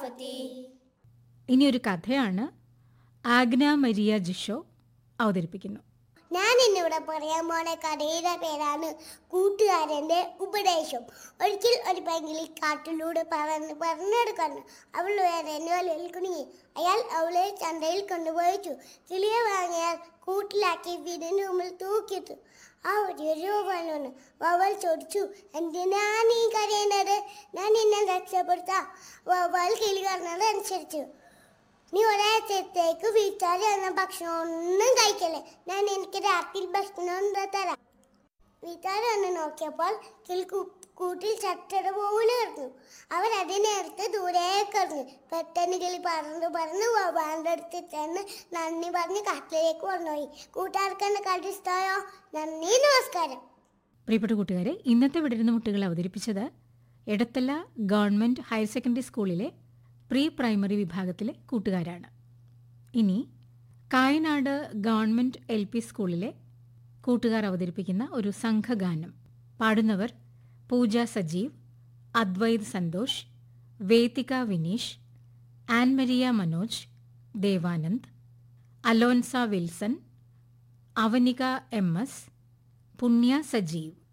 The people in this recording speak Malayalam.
ആഫത്തി ഇനിയൊരു കഥയാണ് ആഗ്ന മരിയ ജിഷോ അവതരിപ്പിക്കുന്നു ഞാൻ ഇന്നിവിടെ പറയാൻ പോണ കഥയുടെ പേരാണ് കൂട്ടുകാരന്റെ ഉപദേശം ഒരിക്കൽ ഒരു പെങ്കിളി കാട്ടിലൂടെ പറന്ന് പറഞ്ഞെടുക്കുന്നു അവൾ വേറെ വലയിൽ കുടുങ്ങി അയാൾ അവളെ ചന്തയിൽ കൊണ്ടുപോയിച്ചു കിളിയെ വാങ്ങിയാൽ കൂട്ടിലാക്കി വീടിന് മുമ്പിൽ തൂക്കിയിട്ടു ആ ഒരു രൂപമാണ് വവൽ ചോദിച്ചു എന്തിനാ നീ കരയുന്നത് ഞാൻ നിന്നെ രക്ഷപ്പെടുത്താം വവൽ കിളി പറഞ്ഞത് അനുസരിച്ചു നീ ഒരാഴ്ചത്തേക്ക് വീട്ടുകാർ എന്ന ഭക്ഷണം ഒന്നും കഴിക്കല്ലേ ഞാൻ എനിക്ക് രാത്രി ഭക്ഷണം എന്താ തരാം വീട്ടുകാർ വന്ന് നോക്കിയപ്പോൾ കിളി കൂ- കൂട്ടിൽ ചട്ടട പോലെ കിടന്നു അവർ അതിനടുത്ത് ദൂരേക്ക് എറിഞ്ഞു പെട്ടെന്ന് കിളി പറന്നു പറന്ന് വവാന്റെ അടുത്ത് ചെന്ന് നന്ദി പറഞ്ഞ് കാട്ടിലേക്ക് കൊണ്ടുപോയി കൂട്ടുകാർക്ക് എന്നെ കണ്ടു ഇഷ്ടമായോ നന്ദി നമസ്കാരം പ്രിയപ്പെട്ട കൂട്ടുകാരെ ഇന്നത്തെ വിടരുന്ന മുട്ടുകൾ അവതരിപ്പിച്ചത് എടത്തല ഗവൺമെൻറ് ഹയർ സെക്കൻഡറി സ്കൂളിലെ പ്രീ പ്രൈമറി വിഭാഗത്തിലെ കൂട്ടുകാരാണ് ഇനി കായനാട് ഗവൺമെൻറ് എൽ പി സ്കൂളിലെ കൂട്ടുകാർ അവതരിപ്പിക്കുന്ന ഒരു സംഘഗാനം പാടുന്നവർ പൂജ സജീവ് അദ്വൈത് സന്തോഷ് വേദിക വിനീഷ് ആൻമരിയ മനോജ് ദേവാനന്ദ് അലോൻസ വിൽസൺ അവനിക എം എസ് പുണ്യ സജീവ്